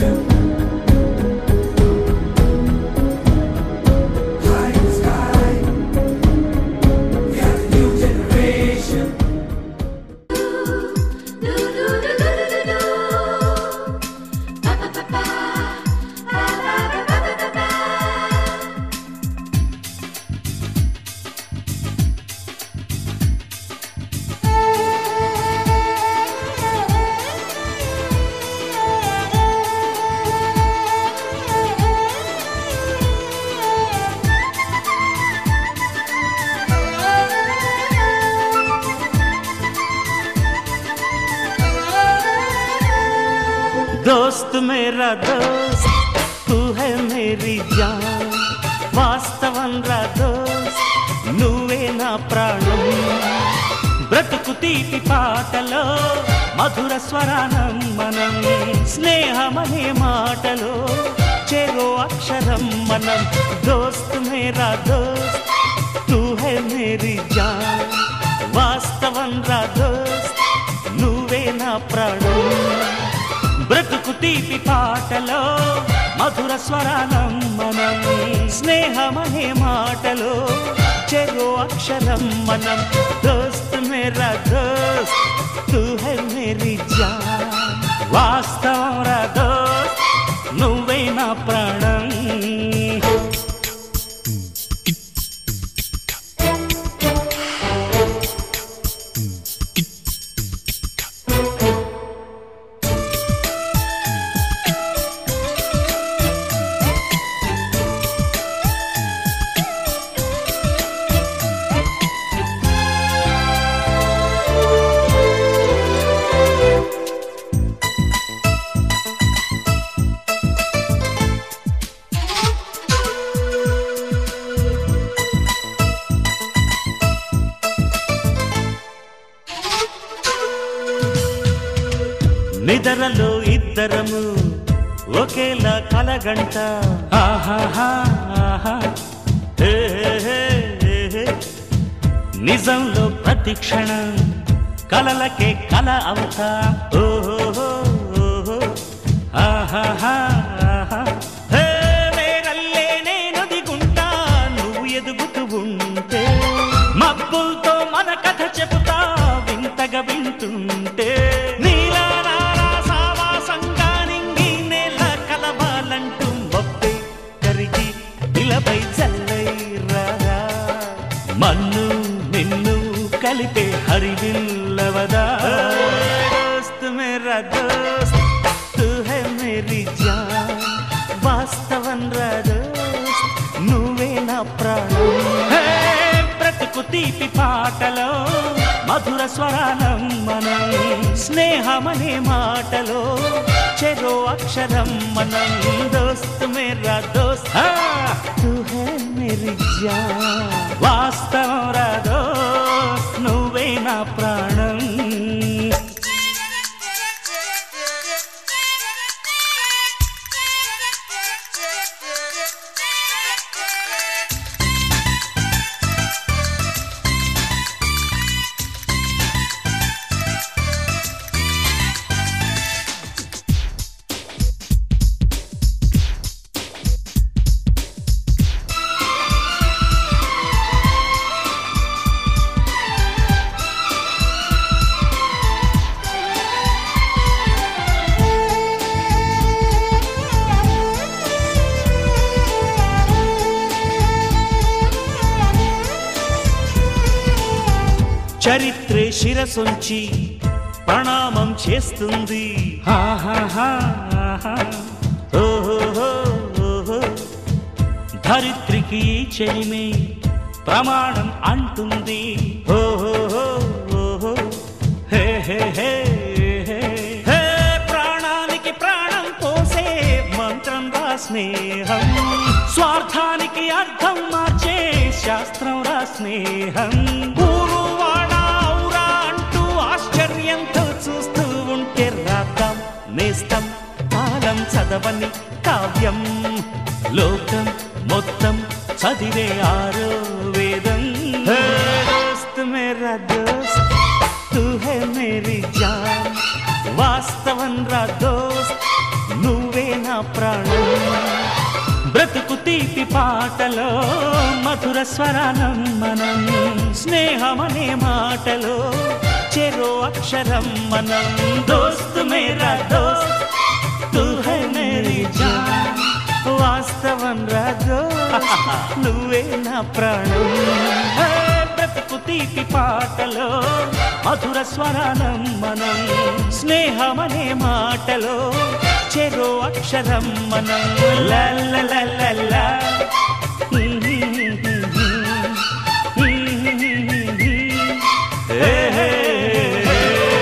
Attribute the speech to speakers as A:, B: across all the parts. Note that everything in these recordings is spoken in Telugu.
A: generation. High in the sky, we are the new generation.
B: दोस्त मेरा दोस्त तू है मेरी जान వాస్తవం రా దోస్త్ నువ్వే నా ప్రాణం బ్రతుకు తీపి పాటలో మధుర స్వరానం మనం స్నేహమనే మాటలో చెరో అక్షరం మనం దోస్త్ మేరా దోస్త్ తూ హై మేరీ జాన్ వాస్తవం రా దోస్త్ నువ్వే నా ప్రాణం బ్రతుకు తీపి పాటలో మధుర స్వరానం మనం స్నేహమనే మాటలో చెరో అక్షరం మనం దోస్త్ మేరా దోస్త్ తూ హై మేరీ జాన్ వాస్తవం రా దోస్త్ నువ్వే నా ప్రాణం నిదరలో ఇద్దరము ఒకేలా కలగంట ఆహాహా, ఆహా. హే, హే, హే, హే. నిజంలో ప్రతి క్షణం కలలకే కల అవుతా ఓహో ఓహో ఆహాహా, ఆహా. హే, మేరల్లే నేను దిగుంటా నువ్వు ఎదుగుతూ ఉంటే మబ్బులతో మన కథ చెబుతా వింతగా వింటుంటే నీలా నాలా సావాసంగా నింగి నేల కలవాలంటూ మొప్పే కరిగి ఇలపై చల్లై రారా మన్ను నిన్ను కలిపే హరివిల్లవదా దోస్త్ మేరా దోస్త్ తూ హై మేరీ జాన్ వాస్తవం రా దోస్త్ నువ్వే నా ప్రాణం హే, బ్రతుకు తీపి పాటలో మధుర స్వరానం మనం స్నేహమనే మాటలో చెరో అక్షరం మనం దోస్త్ మేరా దోస్త్ హా, తూ హై మేరీ జాన్ వాస్తవం రా దోస్త్ నువ్వే నా ప్రాణం చరిత్రే శిరసొంచి ప్రణామం చేస్తుంది ఆహాహా, ఆహా. ఓహోహో, ఓహో. ధరిత్రికి ఈ చెలిమే ప్రమాణం అంటుంది ఓహోహో, ఓహో. హే హే హే హే. హే, ప్రాణానికి ప్రాణం పోసే మంత్రం రా స్నేహం స్వార్థానికి అర్థం మార్చే శాస్త్రం రా స్నేహం ఊరు వాడ ఔరా అంటూ ఆశ్చర్యంతో చూస్తూ ఉంటే రాద్దాం నేస్తం కాలం చదవని కావ్యం లోకం మొత్తం చదివే ఆరో వేదం హే దోస్త్ మేరా దోస్త్ తూ హై మేరీ జాన్ వాస్తవం రా దోస్త్ నువ్వే ప్రాణం బ్రతుకు తీపి పాటలో మధుర స్వరానం మనం స్నేహమనే మాటలో చెరో అక్షరం మనం దోస్త్ మేరా దోస్త్ తూ హై మేరీ జాన్ వాస్తవం రాజో నువ్వే నా ప్రాణం హే, బ్రతుకు తీపి పాటలో మధుర స్వరానం మనం స్నేహమనే మాటలో చెరో అక్షరం మనం లా లా లా లా లా. హే, హే, హే.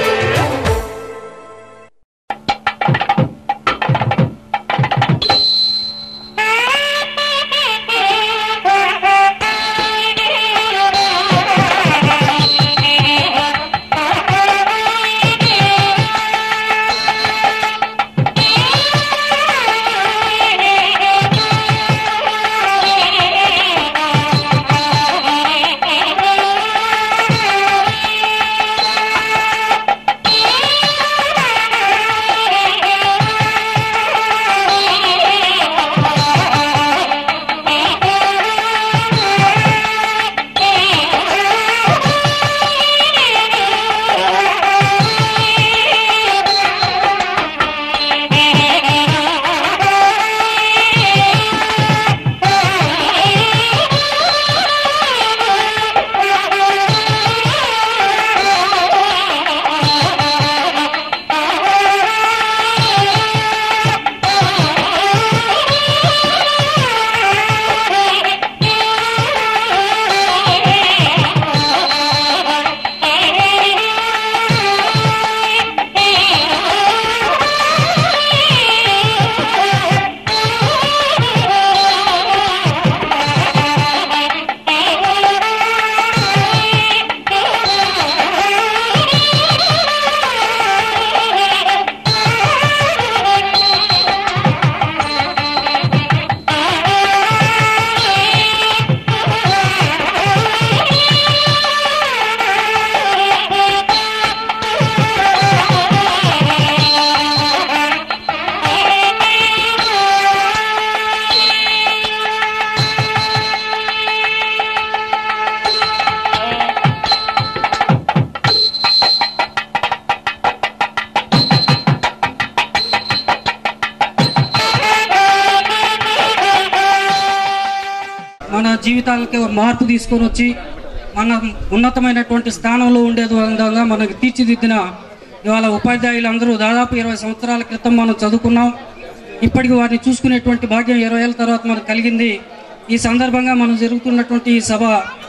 C: మన జీవితాలకి ఒక మార్పు తీసుకొని వచ్చి మన ఉన్నతమైనటువంటి స్థానంలో ఉండే విధంగా మనకి తీర్చిదిద్దిన ఇవాళ ఉపాధ్యాయులందరూ దాదాపు ఇరవై సంవత్సరాల క్రితం మనం చదువుకున్నాం ఇప్పటికి వారిని చూసుకునేటువంటి భాగ్యం ఇరవై ఏళ్ళ తర్వాత మనకు కలిగింది ఈ సందర్భంగా మనం జరుగుతున్నటువంటి ఈ సభ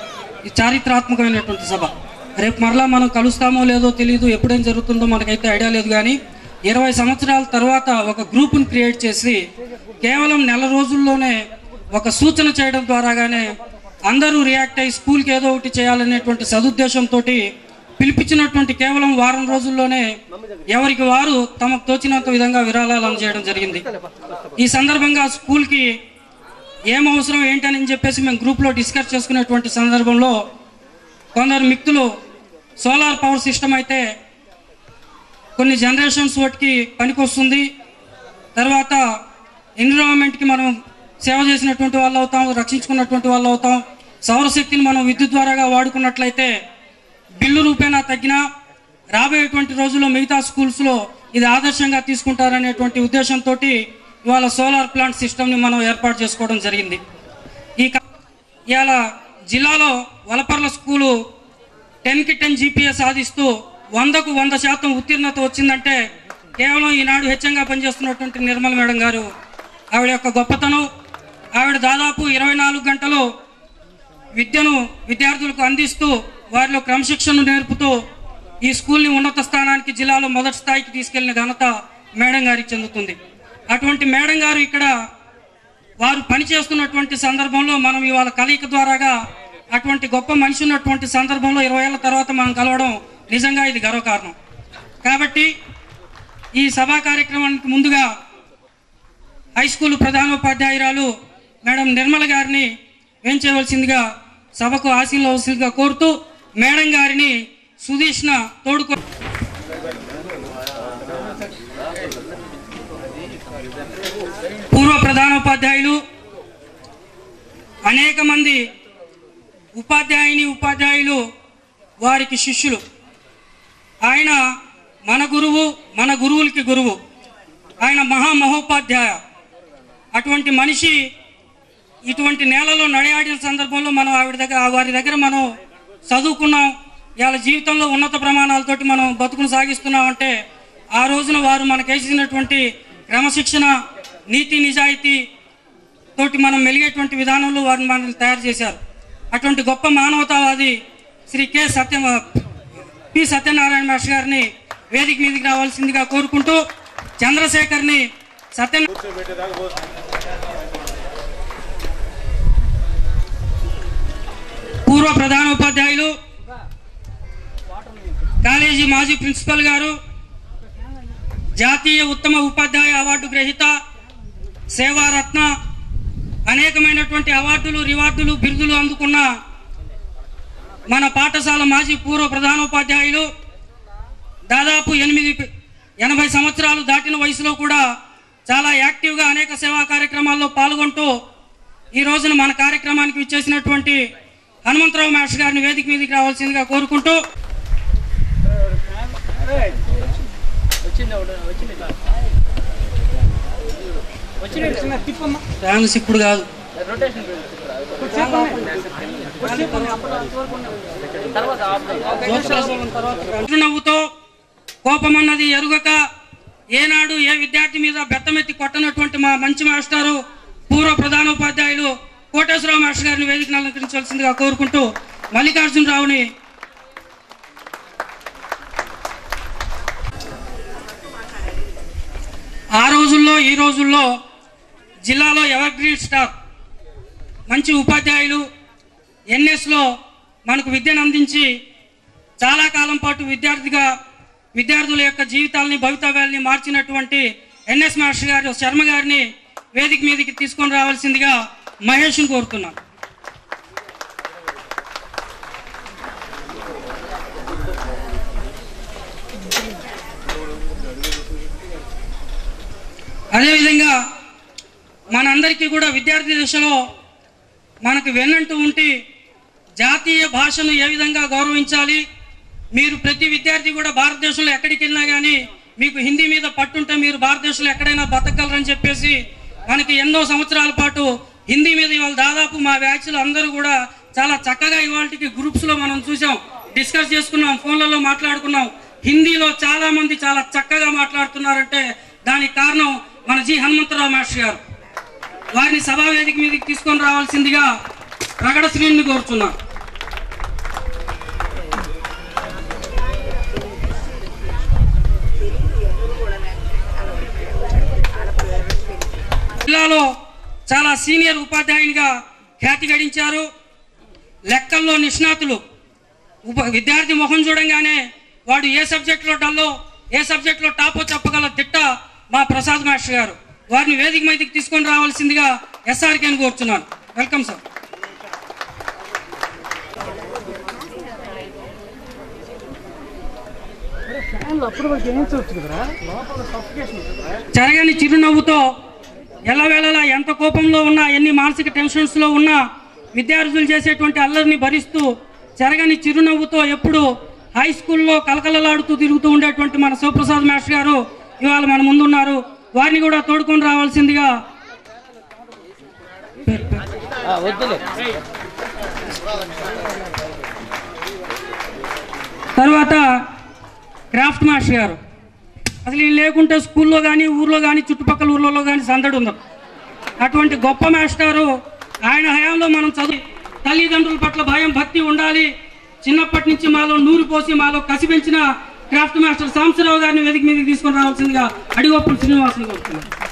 C: ఈ చారిత్రాత్మకమైనటువంటి సభ రేపు మరలా మనం కలుస్తామో లేదో తెలియదు ఎప్పుడేం జరుగుతుందో మనకైతే ఐడియా లేదు కానీ ఇరవై సంవత్సరాల తర్వాత ఒక గ్రూపును క్రియేట్ చేసి కేవలం నెల రోజుల్లోనే ఒక సూచన చేయడం ద్వారాగానే అందరూ రియాక్ట్ అయ్యి స్కూల్కి ఏదో ఒకటి చేయాలనేటువంటి సదుద్దేశంతో పిలిపించినటువంటి కేవలం వారం రోజుల్లోనే ఎవరికి వారు తమకు తోచినంత విధంగా విరాళాలు అందజేయడం జరిగింది ఈ సందర్భంగా స్కూల్కి ఏం అవసరం ఏంటని చెప్పేసి మేము గ్రూప్లో డిస్కస్ చేసుకునేటువంటి సందర్భంలో కొందరు మిక్తులు సోలార్ పవర్ సిస్టమ్ అయితే కొన్ని జనరేషన్స్ వాటికి పనికొస్తుంది తర్వాత ఎన్విరాన్మెంట్కి మనం సేవ చేసినటువంటి వాళ్ళు అవుతాం రక్షించుకున్నటువంటి వాళ్ళు అవుతాం సౌరశక్తిని మనం విద్యుత్ ద్వారాగా వాడుకున్నట్లయితే బిల్లు రూపేణా తగ్గినా రాబోయేటువంటి రోజుల్లో మిగతా స్కూల్స్లో ఇది ఆదర్శంగా తీసుకుంటారనేటువంటి ఉద్దేశంతో ఇవాళ సోలార్ ప్లాంట్ సిస్టమ్ని మనం ఏర్పాటు చేసుకోవడం జరిగింది ఈ క- ఇవాళ జిల్లాలో వలపర్ల స్కూలు టెన్కి టెన్ జీపీఏ సాధిస్తూ వందకు వంద శాతం ఉత్తీర్ణత వచ్చిందంటే కేవలం ఈనాడు హెచ్చంగా పనిచేస్తున్నటువంటి నిర్మల మేడం గారు ఆవిడ యొక్క గొప్పతనం ఆవిడ దాదాపు ఇరవై నాలుగు గంటలు విద్యను విద్యార్థులకు అందిస్తూ వారిలో క్రమశిక్షణను నేర్పుతూ ఈ స్కూల్ని ఉన్నత స్థానానికి జిల్లాలో మొదటి స్థాయికి తీసుకెళ్లిన ఘనత మేడం గారికి చెందుతుంది అటువంటి మేడం గారు ఇక్కడ వారు పనిచేస్తున్నటువంటి సందర్భంలో మనం ఇవాళ కలయిక ద్వారాగా అటువంటి గొప్ప మనిషి ఉన్నటువంటి సందర్భంలో ఇరవై ఏళ్ళ తర్వాత మనం కలవడం నిజంగా ఇది గర్వకారణం కాబట్టి ఈ సభా కార్యక్రమానికి ముందుగా హై స్కూల్ ప్రధానోపాధ్యాయురాలు మేడం నిర్మల గారిని ఏం చేయవలసిందిగా సభకు ఆశీర్వలసిందిగా కోరుతూ మేడం గారిని సుదీష్ణ తోడుకో పూర్వ ప్రధానోపాధ్యాయులు అనేక మంది ఉపాధ్యాయుని ఉపాధ్యాయులు వారికి శిష్యులు ఆయన మన గురువు మన గురువులకి గురువు ఆయన మహామహోపాధ్యాయ అటువంటి మనిషి ఇటువంటి నేలలో నడయాడిన సందర్భంలో మనం ఆవిడ దగ్గర వారి దగ్గర మనం చదువుకున్నాం ఇవాళ జీవితంలో ఉన్నత ప్రమాణాలతోటి మనం బతుకును సాగిస్తున్నాం అంటే ఆ రోజున వారు మనకేసినటువంటి క్రమశిక్షణ నీతి నిజాయితీ తోటి మనం మెలిగేటువంటి విధానంలో వారిని మనల్ని తయారు చేశారు అటువంటి గొప్ప మానవతావాది Shri K Satya P Satyanarayana master గారిని వేదిక మీదకి రావాల్సిందిగా కోరుకుంటూ చంద్రశేఖర్ని సత్య పూర్వ ప్రధానోపాధ్యాయులు కాలేజీ మాజీ ప్రిన్సిపల్ గారు జాతీయ ఉత్తమ ఉపాధ్యాయ అవార్డు గ్రహీత సేవారత్న అనేకమైనటువంటి అవార్డులు రివార్డులు బిరుదులు అందుకున్న మన పాఠశాల మాజీ పూర్వ ప్రధానోపాధ్యాయులు దాదాపు ఎనిమిది ఎనభై సంవత్సరాలు దాటిన వయసులో కూడా చాలా యాక్టివ్గా అనేక సేవా కార్యక్రమాల్లో పాల్గొంటూ ఈ రోజున మన కార్యక్రమానికి విచ్చేసినటువంటి హనుమంతరావు మాస్టర్ గారిని వేదిక మీదకి రావాల్సిందిగా కోరుకుంటూ ఫ్యాన్స్ ఇప్పుడు కాదు నవ్వుతో కోపమన్నది ఎరుగక ఏనాడు ఏ విద్యార్థి మీద బెత్తమెత్తి కొట్టనటువంటి మా మంచి మాస్టారు పూర్వ ప్రధానోపాధ్యాయులు కోటేశ్వరరావు మాస్టర్ గారిని వేదికను అలంకరించవలసిందిగా కోరుకుంటూ మల్లికార్జునరావుని ఆ రోజుల్లో ఈ రోజుల్లో జిల్లాలో ఎవర్ గ్రీన్ స్టార్ మంచి ఉపాధ్యాయులు ఎన్ఎస్లో మనకు విద్యను అందించి చాలా కాలం పాటు విద్యార్థిగా విద్యార్థుల యొక్క జీవితాలని భవితవ్యాలని మార్చినటువంటి ఎన్ఎస్ మాస్టర్ గారు శర్మ గారిని వేదిక మీదకి తీసుకొని రావాల్సిందిగా మహేష్ని కోరుతున్నాను అదేవిధంగా మనందరికీ కూడా విద్యార్థి దశలో మనకు వెన్నంటూ ఉంటే జాతీయ భాషను ఏ విధంగా గౌరవించాలి మీరు ప్రతి విద్యార్థి కూడా భారతదేశంలో ఎక్కడికి వెళ్ళినా కానీ మీకు హిందీ మీద పట్టుంటే మీరు భారతదేశంలో ఎక్కడైనా బతకగలరని చెప్పేసి మనకి ఎన్నో సంవత్సరాల పాటు హిందీ మీద ఇవాళ దాదాపు మా బ్యాచ్లు అందరూ కూడా చాలా చక్కగా ఇవాళకి గ్రూప్స్లో మనం చూసాం డిస్కస్ చేసుకున్నాం ఫోన్లలో మాట్లాడుకున్నాం హిందీలో చాలా మంది చాలా చక్కగా మాట్లాడుతున్నారంటే దానికి కారణం మన జి హనుమంతరావు మాస్టర్ గారు వారిని సభా వేదిక మీదకి తీసుకొని రావాల్సిందిగా ప్రగడ శ్రీని కోరుచున్నాను జిల్లాలో చాలా సీనియర్ ఉపాధ్యాయునిగా ఖ్యాతి గడించారు లెక్కల్లో నిష్ణాతులు ఉప విద్యార్థి మొహం చూడంగానే వాడు ఏ సబ్జెక్టులో డల్లో ఏ సబ్జెక్టులో టాపో చెప్పగల తిట్ట మా ప్రసాద్ మాస్టర్ గారు వారిని వేదిక మీదకి తీసుకొని రావాల్సిందిగా ఎస్ఆర్కేని కోరుచున్నాను వెల్కమ్ సార్ జరగని చిరునవ్వుతో ఎల్లవేళలా ఎంత కోపంలో ఉన్నా ఎన్ని మానసిక టెన్షన్స్లో ఉన్నా విద్యార్థులు చేసేటువంటి అల్లరిని భరిస్తూ జరగని చిరునవ్వుతో ఎప్పుడు హై స్కూల్లో కలకలలాడుతూ తిరుగుతూ ఉండేటువంటి మన శివప్రసాద్ మాస్టర్ గారు ఇవాళ మన ముందున్నారు వారిని కూడా తోడుకొని రావాల్సిందిగా తర్వాత క్రాఫ్ట్ మాస్టర్ గారు అసలు వీళ్ళు లేకుంటే స్కూల్లో కానీ ఊర్లో కానీ చుట్టుపక్కల ఊర్లలో కానీ సందడి ఉందాం అటువంటి గొప్ప మాస్టారు ఆయన హయాంలో మనం చదువు తల్లిదండ్రుల పట్ల భయం భక్తి ఉండాలి చిన్నప్పటి నుంచి మాలో నూరు పోసి మాలో కసి పెంచిన క్రాఫ్ట్ మాస్టర్ సాంబశివరావు గారిని వేదిక మీదకి తీసుకొని రావాల్సిందిగా అడిగొప్పులు శ్రీనివాసుని కోరుతున్నాను